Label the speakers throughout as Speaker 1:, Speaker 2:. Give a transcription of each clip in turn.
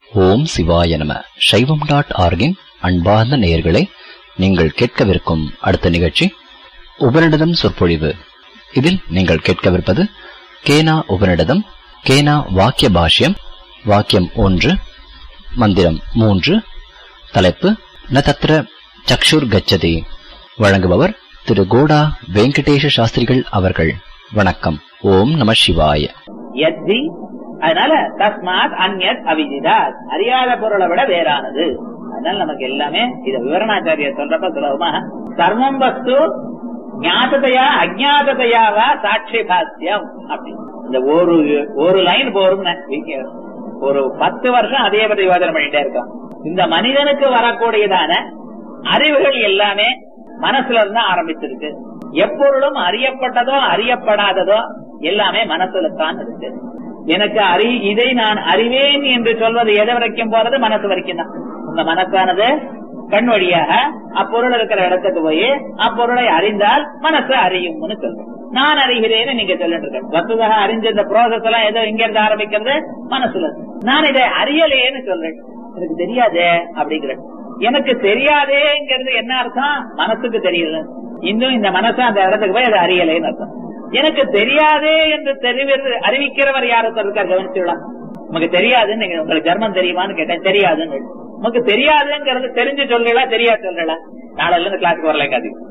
Speaker 1: ஓம் சிவாய நம சைவம் டாட் ஆர்கின் அன்பார்ந்த நேயர்களே நீங்கள் கேட்கவிருக்கும் அடுத்த நிகழ்ச்சி உபனிடதம் சொற்பொழிவு இதில் நீங்கள் கேட்கவிருப்பது கேனா உபனிடதம் கேனா வாக்கிய பாஷ்யம் வாக்கியம் ஒன்று மந்திரம் மூன்று தலைப்பு ந தத்ர சக்ஷுர் கச்சதி வழங்குபவர் திரு கோடா வெங்கடேஷ சாஸ்திரிகள் அவர்கள் வணக்கம் ஓம் நம சிவாய
Speaker 2: எத்தி அதனால தஸ்மாத் அந்யத் அவிதிதாத் அறியாத பொருளை விட வேறானது அதனால நமக்கு எல்லாமே இத விவரணாச்சாரியர் சொல்றப்ப சுலபமா சர்வம் வஸ்து ஞாததையா அஜாததையாவா சாட்சி பாத்தியம் அப்படி இந்த ஒரு ஒரு லைன் போரும் ஒரு பத்து வருஷம் அதே பத்தி யோசனை பண்ணிட்டே இருக்கோம் இந்த மனிதனுக்கு வரக்கூடியதான அறிவுகள் எல்லாமே மனசுல இருந்து ஆரம்பிச்சிருக்கு எப்பொருளும் அறியப்பட்டதோ அறியப்படாததோ எல்லாமே மனசுல தான் இருக்கு எனக்கு அறி இதை நான் அறிவேன் என்று சொல்வது எது வரைக்கும் போறது மனசு வரைக்கும் தான் உங்க மனசானது கண் வழியாக அப்பொருள் இருக்கிற இடத்துக்கு போய் அப்பொருளை அறிந்தால் மனசு அறியும்னு சொல்றேன் நான் அறிகிறேன்னு நீங்க சொல்லிட்டு இருக்கேன் வசுதாக அறிஞ்ச இந்த ப்ரோசஸ் எல்லாம் ஏதோ இங்க இருந்து ஆரம்பிக்கிறது மனசுல நான் இதை அறியலேன்னு சொல்றேன் எனக்கு தெரியாதே அப்படிங்கிறேன் எனக்கு தெரியாதேங்கிறது என்ன அர்த்தம் மனசுக்கு தெரியல இன்னும் இந்த மனசு அந்த இடத்துக்கு போய் அதை அறியலேன்னு அர்த்தம் எனக்கு தெரியாதே என்று தெரிவது அறிவிக்கிறவர் யாரும் இருக்கார் கவனிச்சுடலாம் உனக்கு தெரியாதுன்னு நீங்க உங்களுக்கு ஜெர்மன் தெரியுமான்னு கேட்டேன் தெரியாதுன்னு உனக்கு தெரியாதுங்கிறது தெரிஞ்சு சொல்லலாம் தெரியாது சொல்லலாம் நாளைல இருந்து கிளாஸுக்கு வரலைங்க அது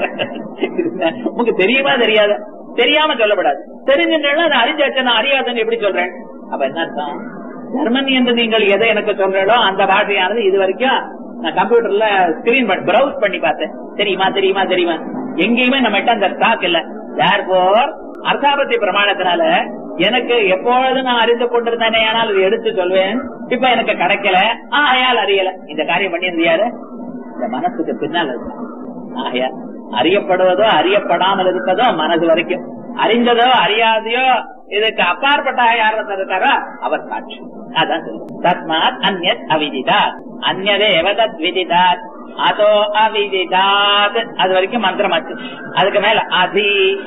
Speaker 2: உனக்கு தெரியுமா தெரியாது தெரியாம சொல்லப்படாது தெரிஞ்சுன்னா அதை அறிஞ்சாச்சு நான் அறியாதுன்னு எப்படி சொல்றேன் அப்ப என்ன அர்த்தம் ஜெர்மன் என்று நீங்கள் எதை எனக்கு சொல்றீங்களோ அந்த பாஷையானது இது வரைக்கும் நான் கம்ப்யூட்டர்ல ஸ்கிரீன் பிரவுஸ் பண்ணி பார்த்தேன் தெரியுமா தெரியுமா தெரியுமா எங்கேயுமே நம்ம அந்த ஸ்டாக் இல்ல தேர்போர் அர்த்தாபத்தி பிரமாணத்தினால எனக்கு எப்பொழுது நான் அறிந்து கொண்டிருந்தேனே ஆனால் அதை எடுத்து சொல்வேன் இப்ப எனக்கு கிடைக்கல ஆயால் அறியல இந்த காரியம் பண்ணியிருந்த யாரு இந்த மனசுக்கு பின்னால் ஆயா அறியப்படுவதோ அறியப்படாமல் இருப்பதோ மனது வரைக்கும் அறிந்ததோ அறியாதையோ இதுக்கு அப்பாற்பட்ட யார் இருக்காரோ அவர் சாட்சி அதான் தஸ்மாத் அந்நத் அவிதிதாத் அந்நதே எவதத் விதிதாத் அதோ அவிதிதாத் அது வரைக்கும் மந்திரமாச்சு அதுக்கு மேல அதி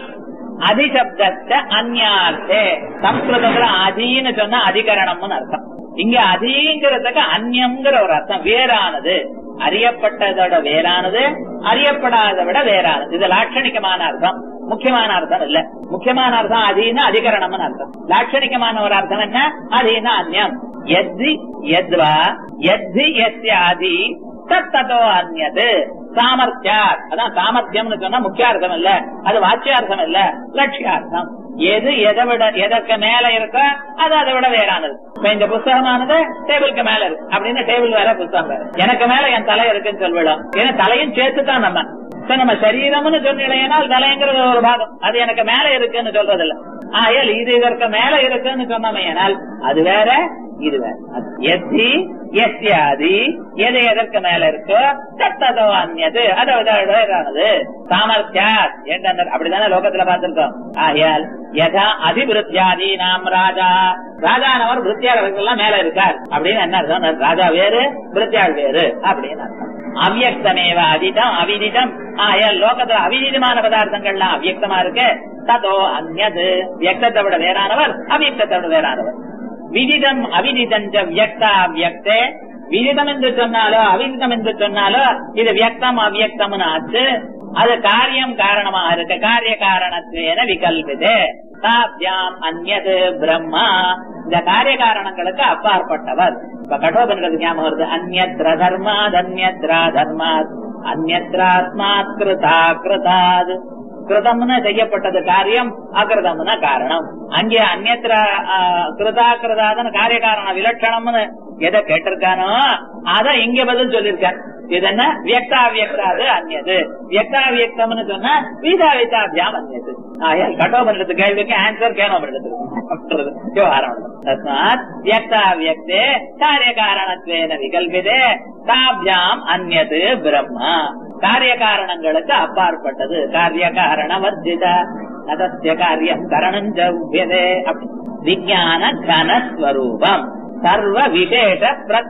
Speaker 2: அதிசப்தத்த அந்யார்த்தே சம்ஸ்கிருதத்துல அதின்னு சொன்னா அதிகரணம்னு அர்த்தம் இங்க அதிங்கிறதுக்கு அந்யம்ங்கிற ஒரு அர்த்தம் வேறானது அறியப்பட்டதோட வேறானது அறியப்படாத விட வேறானது இது லாட்சணிகமான அர்த்தம் முக்கியமான அர்த்தம் இல்ல முக்கியமான அர்த்தம் அதீன அதிகரணம்னு அர்த்தம் லாட்சணிகமான ஒரு அர்த்தம் என்ன அதீன அந்யம் எத்தி எத்வா எத்தி எஸ்யாதி தத்தோ அந்நது சாமர்த்தியார் அதான் சாமர்த்தியம்னு சொன்னா முக்கியார்த்தம் இல்ல அது வாச்சியார்த்தம் இல்ல லட்சியார்த்தம் எது எதை விட எதற்கு மேல இருக்கோ அது அதை விட வேறானது இப்ப இந்த புஸ்தகமானது டேபிளுக்கு மேல இருக்கு அப்படின்னு டேபிள் வேற புத்தகம் வேற எனக்கு மேல என் தலை இருக்குன்னு சொல்லிடும் ஏன்னா தலையும் சேர்த்து தான் நம்ம நம்ம சரீரம்னு சொன்னீங்கன்னா தலைங்கிறது ஒரு பாகம் அது எனக்கு மேல இருக்குன்னு சொல்றது இல்ல ஆயல் இது இதற்கு மேல இருக்குன்னு சொன்னமையானால் அது வேற இது வேற எத்தி எஸ்யாதி எது எதற்கு மேல இருக்கோ தத்ததோ அந்நது அதை வேறானது சாமர்த்தியா என்ன அப்படித்தானே லோகத்துல பார்த்திருக்கோம் ஆயால் யதா அதிபிருத்தியாதி நாம் ராஜா ராஜானவர் பிருத்தியாளர்கள் மேல இருக்கார் அப்படின்னு என்ன அர்த்தம் ராஜா வேறு பிருத்தியாள் வேறு அப்படின்னு அர்த்தம் அவ்யக்தமேவ அதிதம் அவிதிதம் ஆயால் லோகத்துல அவிதிதமான பதார்த்தங்கள்லாம் அவ்யக்தமா இருக்கு ததோ அந்நது வியக்தத்தை விட வேறானவர் அவ்யக்தத்தை விட வேறானவர் விதிதம் அவிதிதஞ்ச வியக்தா வியக்தே விதிதம் என்று சொன்னாலோ அவிதிதம் என்று சொன்னாலோ இது வியக்தம் அவ்வியக்தம்னு ஆச்சு அது காரியம் காரணமாக இருக்கு காரிய காரணத்துவேன விகல்பிதே தாபியாம் அந்நது பிரம்மா இந்த காரிய காரணங்களுக்கு அப்பாற்பட்டவர் இப்ப கடோபன்றது ஞாபகம் வருது அந்நத்ர தர்மாத் அந்நத்ரா தர்மாத் அந்நத்ராத்மாத் கிருதா கிருதாத் கிருதம்னு செய்யப்பட்டது காரியம் அகிருதம்னு காரணம் அங்கே அந்நத்திர கிருதா கிருதாதன் காரிய காரண விலட்சணம்னு எதை கேட்டிருக்கானோ அத இங்க பதில் சொல்லியிருக்கார் இது என்ன வியக்தாவியக்தாது அந்நது வியக்தாவியக்தம்னு சொன்னா வீதாவிதாபியாம் அந்நது ஆயால் கடோபனிடத்து கேள்விக்கு ஆன்சர் கேனோபனிடத்து விவகாரம் தஸ்மாத் வியக்தாவியக்தே காரிய காரணத்வேன விகல்பிதே தாபியாம் அந்நது பிரம்மா காரிய காரணங்களுக்கு அப்பாற்பட்டது காரிய காரண வர்ஜித அதத்திய காரியம் கரணஞ்சே விஜயான கனஸ்வரூபம் சர்வ விசேஷ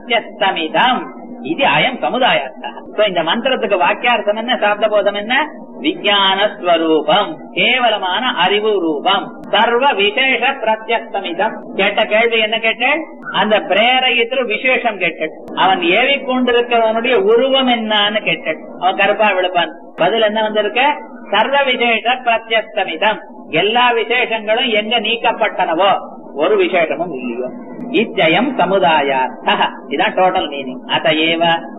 Speaker 2: பிரத்யஸ்தமிதம் இது அயம் சமுதாயார்த்தம் இந்த மந்திரத்துக்கு வாக்கியார்த்தம் என்ன சாப்த போதம் என்ன விஞ்ஞான ஸ்வரூபம் கேவலமான அறிவு ரூபம் சர்வ விசேஷ பிரத்யஸ்தமிதம் கேட்ட கேள்வி என்ன கேட்டேன் அந்த பிரேரயத்தில் விசேஷம் கேட்டேன் அவன் ஏவி கொண்டிருக்கிறவனுடைய உருவம் என்னன்னு கேட்டேன் அவன் கருப்பா விழுப்பான் பதில் என்ன வந்திருக்க சர்வ விசேஷ பிரத்யஸ்தமிதம் எல்லா விசேஷங்களும் எங்க நீக்கப்பட்டனவோ ஒரு விசேஷமும் இல்லையோ இச்சயம் சமுதாயார்த்தः இதான் டோட்டல் மீனிங் அத ஏவ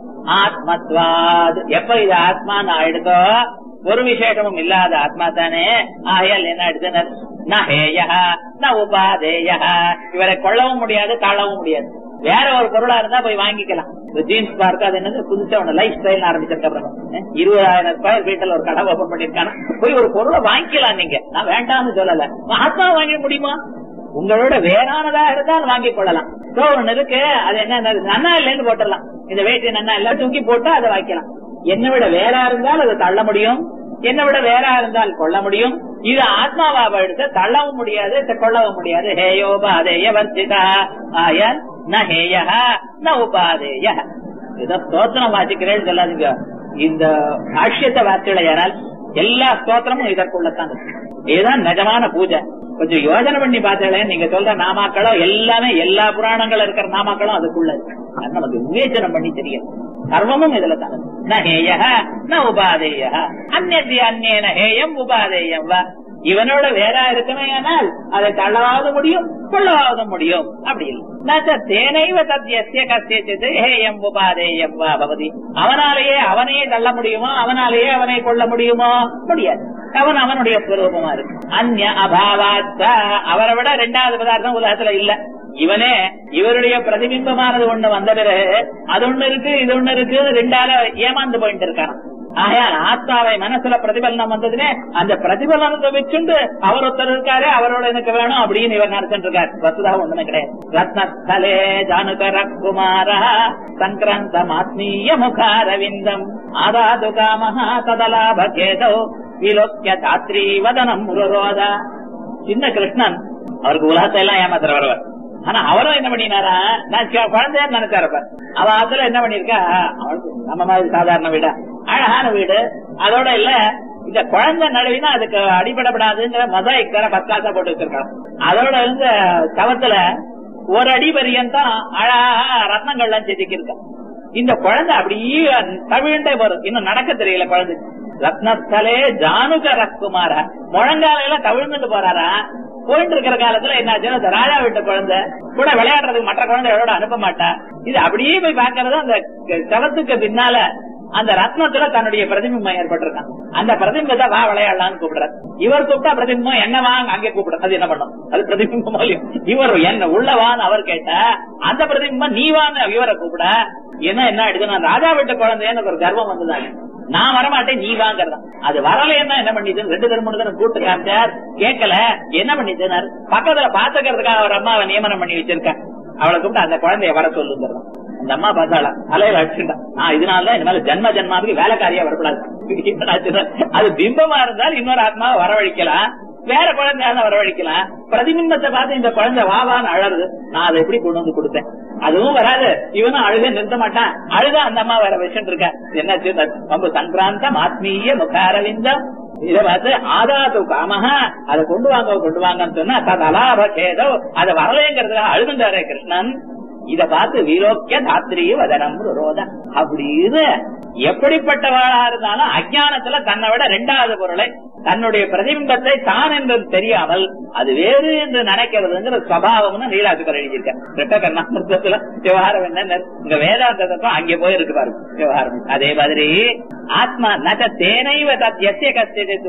Speaker 2: ஆத்மத்வாத் எப்ப இது ஆத்மான்னு ஆயிடுதோ ஒரு விசேஷமும் இல்லாத ஆத்மா தானே ஆயல் என்ன ஆயிடுது ந ஹேய ந உபாதேய இவரை கொள்ளவும் முடியாது தாழவும் முடியாது வேற ஒரு பொருளா இருந்தா போய் வாங்கிக்கலாம் ஜீன்ஸ் பார்க்க அது என்னது புதுசா ஒண்ணு லைஃப் ஸ்டைல் ஆரம்பிச்சிருக்க அப்புறம் அஹ், இருபதாயிரம் ஸ்கொயர் ஃபீட்ல ஒரு கடை ஓபன் பண்ணிருக்காங்க போய் ஒரு பொருளை வாங்கிக்கலாம் நீங்க நான் வேண்டாம்னு சொல்லல ஆத்மா வாங்க முடியுமா உங்களோட வேறானதா இருந்தால் வாங்கிக் கொள்ளலாம் சோ ஒண்ணு இருக்கு அது என்ன நன்னா இல்லைன்னு போட்டுடலாம் இந்த வேட்டி நன்னா இல்ல தூக்கி போட்டு அதை வைக்கலாம் என்னை விட வேறா இருந்தால் அதை தள்ள முடியும் என்னை விட வேறா இருந்தால் கொள்ள முடியும் இது ஆத்மாவா எடுத்து தள்ளவும் முடியாது த- கொள்ளவும் முடியாது ஹேயோபாதேய வர்த்திதா ஆய ந ஹேய ந உபாதேய இத ஸ்தோத்திரம் வாசிக்கிறேன்னு சொல்லாதீங்க இந்த பாஷ்யத்தை வார்த்தையில யாரால் எல்லா ஸ்தோத்திரமும் இதற்குள்ளத்தான் இருக்கு. இதுதான் நிஜமான பூஜை கொஞ்சம் யோசனை பண்ணி பார்த்தீங்களே நீங்க சொல்ற நாமாக்களும் எல்லாமே எல்லா புராணங்களும் இருக்கிற நாமாக்களும் அதுக்குள்ள இருக்கு அது நமக்கு விவேச்சனம் பண்ணி தெரியும் சர்வமும் இதுல தான் இருக்கு. ந ஹேய ந உபாதேய அந்நதி அந்நேன ஹேயம் உபாதேயம் வா இவனோட வேற இருக்குமே ஆனால் அதை தள்ளவாவது முடியும் கொள்ளவாவது முடியும் அப்படி இல்லை நச்ச தேனைவ தத்யஸ்ய கஸ்யசித் ஹேயம் உபாதேயம் வா பவதி அவனாலேயே அவனையே தள்ள முடியுமோ அவனாலேயே அவனை கொள்ள முடியுமோ முடியாது அவன் அவனுடைய ஸ்வரூபமா இருக்கு அந்நிய அபாவாச்ச அவரை விட ரெண்டாவது பதார்த்தம் உலகத்துல இல்ல இவனே இவருடைய பிரதிபிம்பமானது ஒண்ணு வந்த பிறகு அது ஒண்ணு இருக்கு இது ஒண்ணு இருக்கு ரெண்டால ஏமாந்து போயிட்டு இருக்கான் ஆகையால் ஆத்மாவை மனசுல பிரதிபலனம் வந்ததுனே அந்த பிரதிபலனத்தை வச்சுண்டு அவர் ஒருத்தர் இருக்காரு அவரோட எனக்கு வேணும் அப்படின்னு இவர் நடத்திட்டு இருக்காரு வசுதா ஒண்ணுமே கிடையாது ரத்னஸ்தலே ஜானுகர குமார சங்கிரந்தம் ஆத்மீய முகாரவிந்தம் ஆதாது காமஹா ததலாப கேதோ விலோக்கிய தாத்ரி வதனம் முருரோத சின்ன கிருஷ்ணன் அவருக்கு உலகத்தை எல்லாம் ஏமாத்துற வரவர் ஆனா அவரும் என்ன பண்ணினாரா நான் சி- குழந்தைன்னு நினைச்சாரப்ப அவ அதுல என்ன பண்ணிருக்கா அவளுக்கு நம்ம மாதிரி சாதாரண வீடா அழகான வீடு அதோட இல்ல இந்த குழந்தை நடுவினா அதுக்கு அடிபடப்படாதுங்கிற மொசாய்க் தர பத்தாசா போட்டு வச்சிருக்காங்க அதோட இந்த தவத்துல ஒரு அடி பரியந்தம் அழகா ரத்னங்கள்லாம் செதுக்கியிருக்கா இந்த குழந்தை அப்படியே தவிழ்ந்தே வரும் இன்னும் நடக்க தெரியல குழந்தை ரத்னஸ்தலே ஜானுக ரகுமார முழங்காலையில தவிழ்ந்துட்டு போறாரா போயிட்டு இருக்கிற காலத்துல என்னாச்சுன்னா இந்த ராஜா வீட்டு குழந்தை கூட விளையாடுறதுக்கு மற்ற குழந்தைகளோட அனுப்ப மாட்டா இது அப்படியே போய் பாக்குறது அந்த சவத்துக்கு பின்னால அந்த ரத்னத்துல தன்னுடைய பிரதிபிம்பம் ஏற்பட்டிருக்கான் அந்த பிரதிபிம்பத்தை வா விளையாடலாம்னு கூப்பிடுற இவர் கூப்பிட்டா பிரதிபிம்பம் என்ன வாங்க அங்கே கூப்பிடுற அது என்ன பண்ணும் அது பிரதிபிம்பம் இல்லையோ இவர் என்ன உள்ளவான்னு அவர் கேட்ட அந்த பிரதிபிம்பம் நீ வாங்க இவரை கூப்பிட என்ன என்ன ஆயிடுது நான் ராஜா வீட்டு குழந்தைன்னு ஒரு கர்வம் வந்துதாங்க நான் வரமாட்டேன் நீ வாங்கறதா அது வரலைன்னா என்ன பண்ணிது ரெண்டு தரம் மூணு தரம் கூட்டு காமிச்சார் கேட்கல என்ன பண்ணிதுனார் பக்கத்துல பாத்துக்கிறதுக்காக அவர் அம்மாவை நியமனம் பண்ணி வச்சிருக்க அவளை கூப்பிட்டு அந்த குழந்தைய வர சொல்லுங்க அந்த அம்மா பார்த்தாளா அலையில அடிச்சுட்டா நான் இதனாலதான் இனிமேல ஜென்ம ஜென்மாவுக்கு வேலைக்காரியா வரக்கூடாது அது பிம்பமா இருந்தால் இன்னொரு ஆத்மாவை வரவழைக்கலாம் வேற குழந்தையால வரவழைக்கலாம் பிரதிபிம்பத்தை பார்த்து இந்த குழந்தை வாவான்னு அழறது நான் அதை எப்படி கொண்டு வந்து கொடுத்தேன் அதுவும் வராது இவனும் அழுக நிறுத்த மாட்டான் அழுத அந்த அம்மா வேற வச்சுட்டு இருக்க என்ன ரொம்ப சங்கிராந்தம் ஆத்மீய முகாரவிந்தம் இத பார்த்து ஆதாது காமஹா அதை கொண்டு வாங்க கொண்டு வாங்கன்னு சொன்னா தலாப கேதோ அதை வரலைங்கிறதுக்காக அழுதுண்டாரே கிருஷ்ணன் இத பார்த்து வீரோக்கிய தாத்திரி வதனம் ரோத அப்படின்னு எப்படிப்பட்டவளா இருந்தாலும் அஜானத்துல தன்னை விட ரெண்டாவது பொருளை தன்னுடைய பிரதிபிம்பத்தை தான் என்று தெரியாமல் அது வேறு என்று நினைக்கிறதுங்கிற சுவாவம்னு நீலாசுக்கர் எழுதியிருக்கார் ரெட்ட கர்ணாமிரதத்துல விவகாரம் என்ன இங்க வேதாந்தத்துக்கும் அங்கே போயிருக்கு பாருங்க விவகாரம் அதே மாதிரி ஆத்மா நச்ச தேனைவ தத் எஸ்ய கஸ்யது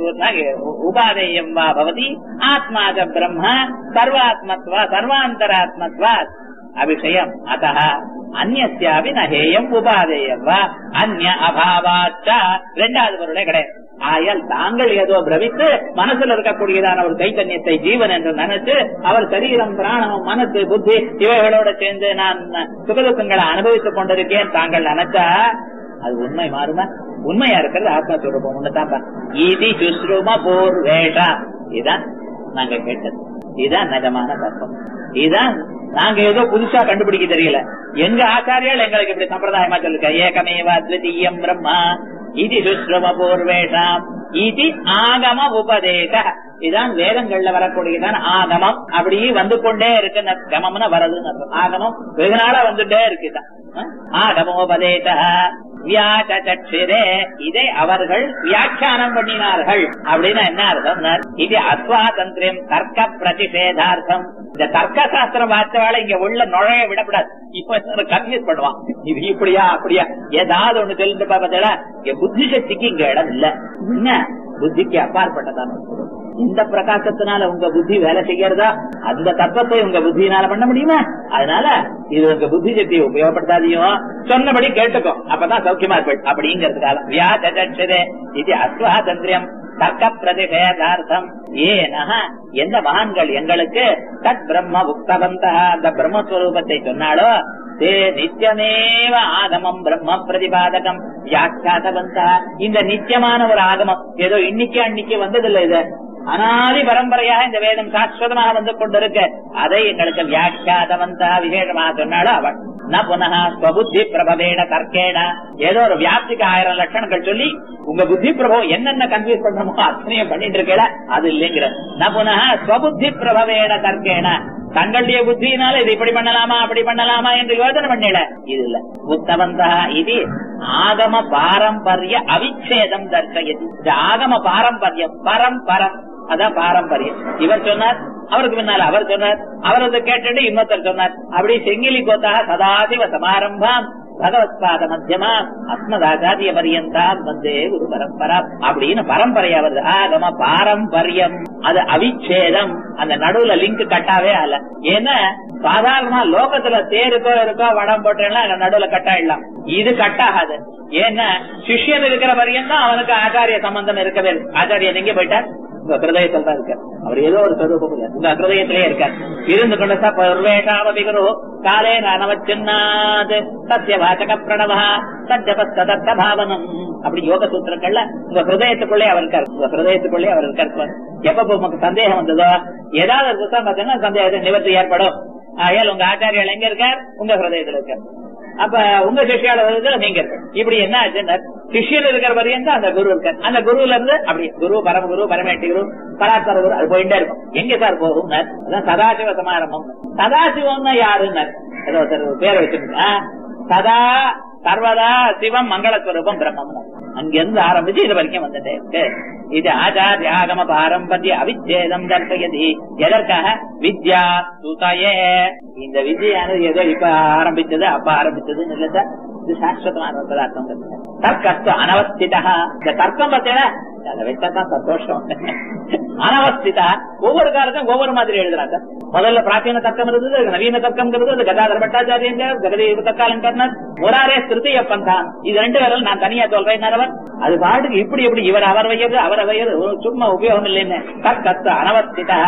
Speaker 2: உபாதேயம் வா பவதி ஆத்மாக பிரம்ம சர்வாத்மத்வா சர்வாந்தராத்மத்வா அபிஷயம் அத்த அந்நியாபி நகேயம் உபாதேயம் வா அந்நிய அபாவாச்ச ரெண்டாவது பொருளே கிடையாது ஆயால் தாங்கள் ஏதோ பிரமித்து மனசுல இருக்கக்கூடியதான ஒரு கைத்தன்யத்தை ஜீவன் என்று நினைச்சு அவர் சரீரம் பிராணம் மனசு புத்தி இவைகளோட சேர்ந்து நான் சுகதுக்கங்களை அனுபவித்துக் கொண்டிருக்கேன் தாங்கள் நினைச்சா அது உண்மை மாறுமா உண்மையா இருக்கிறது ஆத்மஸ்வரூபம் ஒண்ணுதான் இது சுஸ்ரும பூர்வேஷா இதான் நாங்க கேட்டது இதுதான் நிஜமான தத்துவம் இதுதான் நாங்க ஏதோ புதுசா கண்டுபிடிக்க தெரியல எங்க ஆச்சாரியால் எங்களுக்கு இப்படி சம்பிரதாயமா சொல்லுங்க ஏகமேவ அத்விதீயம் பிரம்மா இது சுஸ்ரம பூர்வேஷாம் இது ஆகம உபதேச இதான் வேதங்கள்ல வரக்கூடியதான் ஆகமம் அப்படி வந்து கொண்டே இருக்கு கமம்னு வரதுன்னு அர்த்தம். ஆகமம் வெகு நாளா வந்துட்டே இருக்குதான் ஆகமோபதேச வியாச்சரே இதை அவர்கள் வியாக்கியானம் பண்ணினார்கள் அப்படின்னு என்ன அர்த்தம் இது அஸ்வாதந்திரம் தர்க்க பிரதிஷேதார்த்தம் இந்த தர்க்க சாஸ்திரம் வார்த்தைவாளை இங்க உள்ள நுழைய விடக்கூடாது இப்ப கன்ஃபியூஸ் பண்ணுவான் இது இப்படியா அப்படியா ஏதாவது ஒண்ணு சொல்லிட்டு பார்த்தா இங்க புத்தி சக்திக்கு இங்க இடம் இல்ல என்ன புத்திக்கு அப்பாற்பட்டதான பொருள். இந்த பிரகாசத்தினால உங்க புத்தி வேலை செய்யறதா அந்த தத்துவத்தை உங்க புத்தியினால பண்ண முடியுமா அதனால இது உங்க புத்தி சக்தியை உபயோகப்படுத்தாதையும் சொன்னபடி கேட்டுக்கோ அப்பதான் சௌக்கியமா இருப்பேன் அப்படிங்கறதுக்காக வியாச்சரே இது அஸ்வாதந்திரியம் தர்க்க பிரதிஷேதார்த்தம் ஏன எந்த மகான்கள் எங்களுக்கு தத் பிரம்ம உக்தவந்த அந்த பிரம்மஸ்வரூபத்தை சொன்னாலோ தே நித்தியமேவ ஆகமம் பிரம்ம பிரதிபாதகம் வியாக்கியாதவந்த இந்த நித்தியமான ஒரு ஆகமம் ஏதோ இன்னைக்கு அன்னைக்கு வந்ததில்லை இது அனாதி பரம்பரையாக இந்த வேதம் சாஸ்வதமாக வந்து கொண்டிருக்கு அதை எங்களுக்கு வியாக்கியாதவந்தா விசேஷமாக சொன்னாலும் அவள் ந புனக ஸ்வபுத்தி பிரபவேண தர்க்கேண ஏதோ ஒரு வியாப்திக்கு ஆயிரம் லட்சணங்கள் சொல்லி உங்க புத்தி பிரபவம் என்னென்ன கன்ஃபியூஸ் பண்ணணுமோ அத்தனையும் பண்ணிட்டு இருக்கல அது இல்லைங்கிற ந புனக ஸ்வபுத்தி பிரபவேண தர்க்கேண தங்களுடைய புத்தியினால இது இப்படி பண்ணலாமா அப்படி பண்ணலாமா என்று யோசனை பண்ணல இது இல்ல உத்தவந்தா இது ஆகம பாரம்பரிய அவிச்சேதம் தர்சயதி இந்த ஆகம பாரம்பரியம் பரம்பரம் அதான் பாரம்பரியம் இவர் சொன்னார் அவருக்கு முன்னால அவர் சொன்னார் அவர் வந்து கேட்டுட்டு இன்னொருத்தர் சொன்னார் அப்படி செங்கிலி கோத்தாக சதாசிவ சமாரம்பாம் பகவத்பாத மத்தியமா அஸ்மதாச்சாரிய பரியந்தாம் வந்தே குரு பரம்பரா அப்படின்னு பரம்பரையா வருது ஆகம பாரம்பரியம் அது அவிச்சேதம் அந்த நடுவுல லிங்க் கட்டாவே அல்ல ஏன்னா சாதாரணமா லோகத்துல தேருக்கோ இருக்கோ வடம் போட்டேன்னா அங்க நடுவுல கட்டாயிடலாம் இது கட்டாகாது ஏன்னா சிஷ்யன் இருக்கிற வரையும் தான் அவனுக்கு ஆச்சாரிய சம்பந்தம் இருக்கவே இருக்கு. ஆச்சாரியன் எங்க போயிட்டார் உங்க ஹிருதயத்தில் தான் இருக்கார் அவர் ஏதோ ஒரு சொரூபம் இல்ல உங்க ஹிருதயத்திலே இருக்கார் இருந்து கொண்டு சர்வேஷாமபி குரு காலே நானவச்சின்னாது சத்திய வாசக பிரணவ சத்யபஸ்தத்த பாவனம் அப்படி யோக சூத்திரங்கள்ல உங்க ஹிருதயத்துக்குள்ளே அவர் இருக்கார் உங்க ஹிருதயத்துக்குள்ளே அவர் இருக்கார் எப்ப உங்க சந்தேகம் வந்ததோ ஏதாவது ஒரு புத்தகம் பார்த்தீங்கன்னா சந்தேகத்தை நிவர்த்தி ஏற்படும் ஆகையால் உங்க ஆச்சாரியால் எங்க இருக்கார் உங்க ஹிருதயத்தில் இருக்கார் அப்ப உங்க சிஷியால வருது நீங்க இருக்கு இப்படி என்ன ஆச்சுன்னா சிஷியர் இருக்கிற வரையும் தான் அந்த குரு இருக்கார் அந்த குருல இருந்து அப்படி குரு பரமகுரு பரமேட்டி குரு பராத்தர குரு அது போயிட்டே இருக்கும் எங்க சார் போகும் அதான் சதாசிவ சமாரம்பம் சதாசிவம்னா யாருன்னார் ஏதோ ஒருத்தர் பேரை வச்சிருக்கா சதா சர்வதா சிவம் மங்களஸ்வரூபம் பிரம்மம் அங்கிருந்து ஆரம்பிச்சு இது வரைக்கும் வந்துட்டே இருக்கு இது ஆச்சாரிய ஆகம பாரம்பரிய அவிச்சேதம் தர்ப்பயதி எதற்காக வித்யா சுதயே இந்த வித்யானது ஏதோ இப்ப ஆரம்பிச்சது அப்ப ஆரம்பிச்சதுன்னு இல்ல சார் இது சாஸ்வதமான ஒரு பதார்த்தம் தர்க்கஸ்து அனவஸ்திதா இந்த தர்க்கம் பார்த்தீங்கன்னா அதை வச்சாதான் சந்தோஷம் அனவஸ்திதா ஒவ்வொரு காலத்தும் ஒவ்வொரு மாதிரி எழுதுறாங்க சார் முதல்ல பிராச்சீன தர்க்கம் இருந்தது நவீன தர்க்கம் இருந்தது கதாதர பட்டாச்சாரியன் ஜெகதீ தக்காலன் முராரே திருத்திய பந்தான் இது ரெண்டு பேரும் நான் தனியா சொல்றேன் அவர் அது பாட்டுக்கு இப்படி எப்படி இவர் அவர் வையது அவர் வையது சும்மா உபயோகம் இல்லைன்னு தற்கத்து அனவஸ்திதா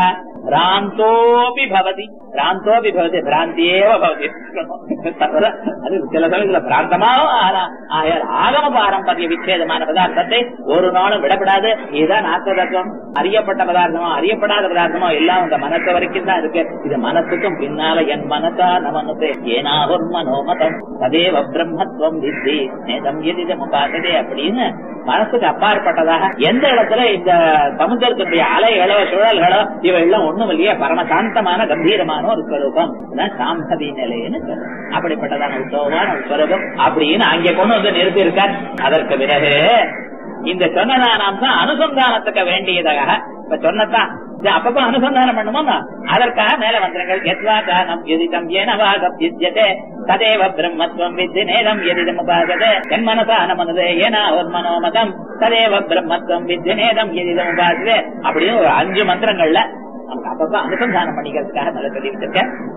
Speaker 2: பிராந்தோபி பவதி பிராந்தோபி பவதி பிராந்தியேவ பவதி அது சில சமயத்துல பிராந்தமாவும் ஆயால் ஆகம பாரம்பரிய விச்சேதமான பதார்த்தத்தை ஒரு நாளும் விடப்படாது இதுதான் ஆத்ம தத்துவம் அறியப்பட்ட பதார்த்தமோ அறியப்படாத பதார்த்தமோ எல்லாம் உங்க மனசு வரைக்கும் தான் இருக்கு இது மனசுக்கும் பின்னால என் மனசா நமனசே ஏனாகும் மனோமதம் ததேவ பிரம்மத்துவம் வித்தி நேதம் எதிதம் பார்த்ததே அப்படின்னு மனசுக்கு அப்பாற்பட்டதாக எந்த இடத்துல இந்த சமுத்திரத்தினுடைய அலைகளோ சுழல்களோ இவையெல்லாம் ஒண்ணும் இல்லையா பரமசாந்தமான கம்பீரமான ஒரு ஸ்வரூபம் சாம்பதி நிலைன்னு சொல்றோம் அப்படிப்பட்டதான உத்தவமான ஒரு ஸ்வரூபம் அப்படின்னு அங்கே கொண்டு வந்து நிறுத்தி இருக்கார் அதற்கு பிறகு இந்த சொன்னதான அம்சம் அனுசந்தானத்துக்கு வேண்டியதாக இப்ப சொன்னதான் அப்பப்ப அனுசந்தானம் பண்ணுமோ அதற்காக மேல மந்திரங்கள் எத்வாதானம் எதிதம் ஏனவாகம் யுத்தியதே ததேவ பிரம்மத்துவம் வித்தி நேரம் எதிதம் உபாசதே என் மனசா நமனதே ஏனா ஒரு மனோமதம் ததேவ பிரம்மத்துவம் வித்தி நேரம் எதிதம் உபாசதே அப்படின்னு ஒரு அஞ்சு மந்திரங்கள்ல நமக்கு அப்பப்ப அனுசந்தானம் பண்ணிக்கிறதுக்காக நல்ல சொல்லி வச்சிருக்கேன்